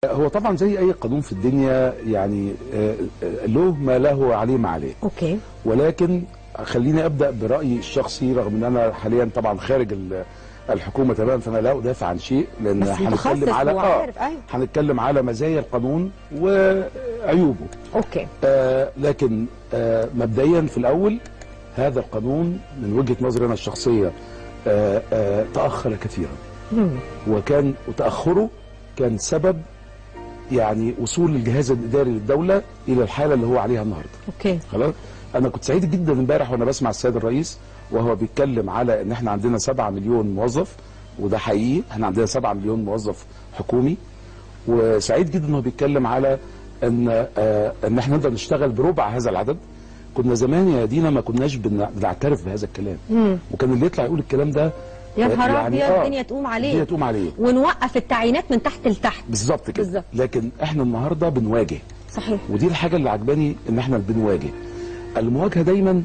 هو طبعا زي اي قانون في الدنيا يعني آه، آه، له ما له عليه ما عليه اوكي ولكن خليني ابدا برايي الشخصي رغم ان انا حاليا طبعا خارج ال- الحكومه تماما فانا لا ادافع عن شيء لان بس متخصص على وعارف، أيوة. هنتكلم على مزايا القانون وعيوبه اوكي آه لكن آه مبدئيا في الاول هذا القانون من وجهه نظري انا الشخصيه آه آه تاخر كثيرا مم. وكان وتاخره كان سبب يعني وصول الجهاز الاداري للدوله الى الحاله اللي هو عليها النهارده اوكي خلاص انا كنت سعيد جدا امبارح وانا بسمع السيد الرئيس وهو بيتكلم على ان احنا عندنا 7 مليون موظف وده حقيقي احنا عندنا 7 مليون موظف حكومي وسعيد جدا انه بيتكلم على ان آه ان احنا نقدر نشتغل بربع هذا العدد كنا زمان يا دينا ما كناش بن- بنعترف بهذا الكلام مم. وكان اللي يطلع يقول الكلام ده يا آه، نهار ابيض آه، الدنيا تقوم عليه الدنيا تقوم عليه ونوقف التعيينات من تحت لتحت بالظبط كده بالظبط. لكن احنا النهارده بنواجه صحيح ودي الحاجه اللي عجباني ان احنا بنواجه المواجهه دايما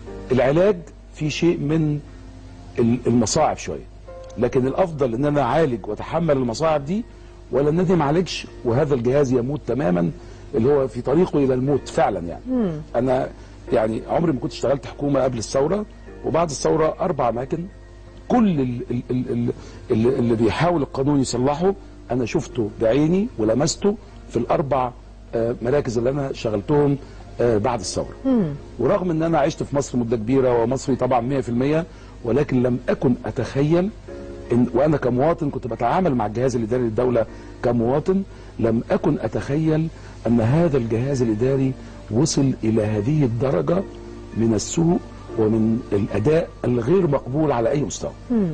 العلاج في شيء من ال- المصاعب شويه لكن الافضل ان انا اعالج واتحمل المصاعب دي ولا ان انا ما اعالجش وهذا الجهاز يموت تماما اللي هو في طريقه الى الموت فعلا يعني مم. انا يعني عمري ما كنت اشتغلت حكومه قبل الثوره وبعد الثوره اربع اماكن كل ال- ال- ال- ال- اللي, اللي بيحاول القانون يصلحه انا شفته بعيني ولمسته في الاربع آه، مراكز اللي انا شغلتهم آه، بعد الثوره مم. ورغم ان انا عشت في مصر مده كبيره ومصري طبعا 100% ولكن لم اكن اتخيل إن وانا كمواطن كنت بتعامل مع الجهاز الاداري للدوله كمواطن لم اكن اتخيل ان هذا الجهاز الاداري وصل الى هذه الدرجه من السوء ومن الاداء الغير مقبول على اي مستوى. مم.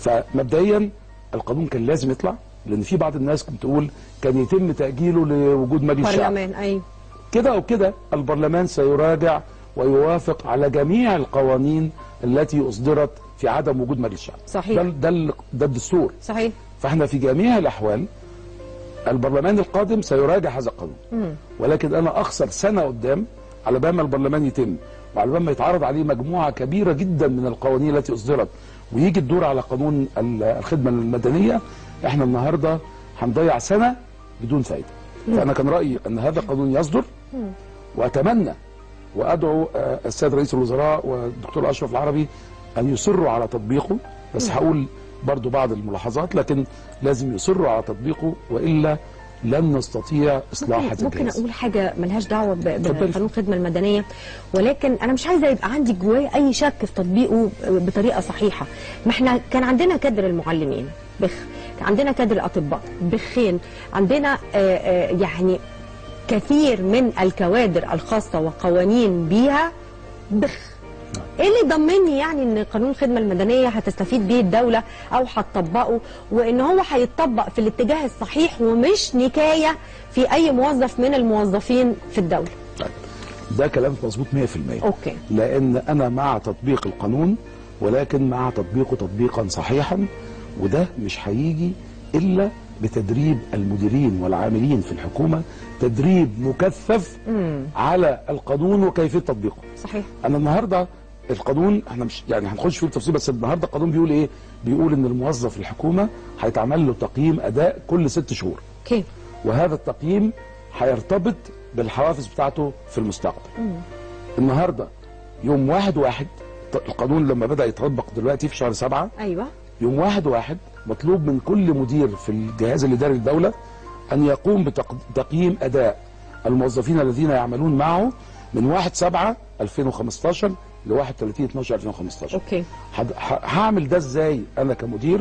فمبدئيا القانون كان لازم يطلع لان في بعض الناس كانت تقول كان يتم تاجيله لوجود مجلس شعب. برلمان ايوه كده او كده البرلمان سيراجع ويوافق على جميع القوانين التي اصدرت في عدم وجود مجلس شعب صحيح. ده ده ال- ده الدستور صحيح فاحنا في جميع الاحوال البرلمان القادم سيراجع هذا القانون مم. ولكن انا اخسر سنه قدام على بال ما البرلمان يتم وعلى بال ما يتعرض عليه مجموعه كبيره جدا من القوانين التي اصدرت ويجي الدور على قانون ال- الخدمه المدنيه احنا النهارده هنضيع سنه بدون فايده فانا كان رايي ان هذا القانون يصدر واتمنى وادعو آه، السيد رئيس الوزراء والدكتور اشرف العربي ان يصروا على تطبيقه بس هقول برضو بعض الملاحظات لكن لازم يصروا على تطبيقه والا لن نستطيع اصلاح ممكن, هذا ممكن الجهاز اقول حاجه ملهاش دعوه ب- اتفضلي. بقانون الخدمه المدنيه ولكن انا مش عايزه يبقى عندي جوايا اي شك في تطبيقه بطريقه صحيحه ما احنا كان عندنا كادر المعلمين بخ كان عندنا كادر الاطباء بخين عندنا آه، آه، يعني كثير من الكوادر الخاصه وقوانين بيها بخ ايه اللي يضمني يعني ان قانون الخدمه المدنيه هتستفيد بيه الدوله او هتطبقه وان هو هيتطبق في الاتجاه الصحيح ومش نكايه في اي موظف من الموظفين في الدوله طيب. ده كلام مظبوط 100% اوكي لان انا مع تطبيق القانون ولكن مع تطبيقه تطبيقا صحيحا وده مش هيجي الا بتدريب المديرين والعاملين في الحكومه تدريب مكثف امم على القانون وكيفيه تطبيقه صحيح انا النهارده القانون احنا مش يعني هنخش في التفصيل بس النهارده القانون بيقول ايه؟ بيقول ان الموظف الحكومه هيتعمل له تقييم اداء كل ست شهور اوكي وهذا التقييم هيرتبط بالحوافز بتاعته في المستقبل. النهارده يوم واحد واحد القانون لما بدا يطبق دلوقتي في شهر سبعة ايوه يوم واحد واحد مطلوب من كل مدير في الجهاز الاداري للدوله ان يقوم بتقييم اداء الموظفين الذين يعملون معه من 1 7 2015 ل 31 12 2015 اوكي هد- ه- هعمل ده ازاي انا كمدير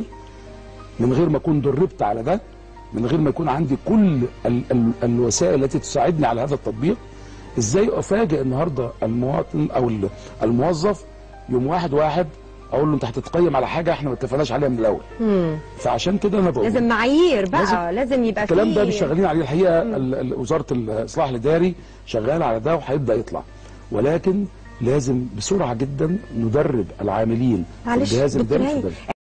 من غير ما اكون دربت على ده من غير ما يكون عندي كل ال ال الوسائل التي تساعدني على هذا التطبيق ازاي افاجئ النهارده المواطن او ال- الموظف يوم واحد واحد اقول له انت هتتقيم على حاجه احنا ما اتفقناش عليها من الاول امم فعشان كده انا بقول لازم معايير بقى لازم, لازم- لازم يبقى الكلام ده فيه- مش شغالين عليه الحقيقه ال- ال- وزاره الاصلاح الاداري شغاله على ده وهيبدا يطلع ولكن لازم بسرعه جدا ندرب العاملين في معلش الجهاز دكتور الاداري في هاني، ده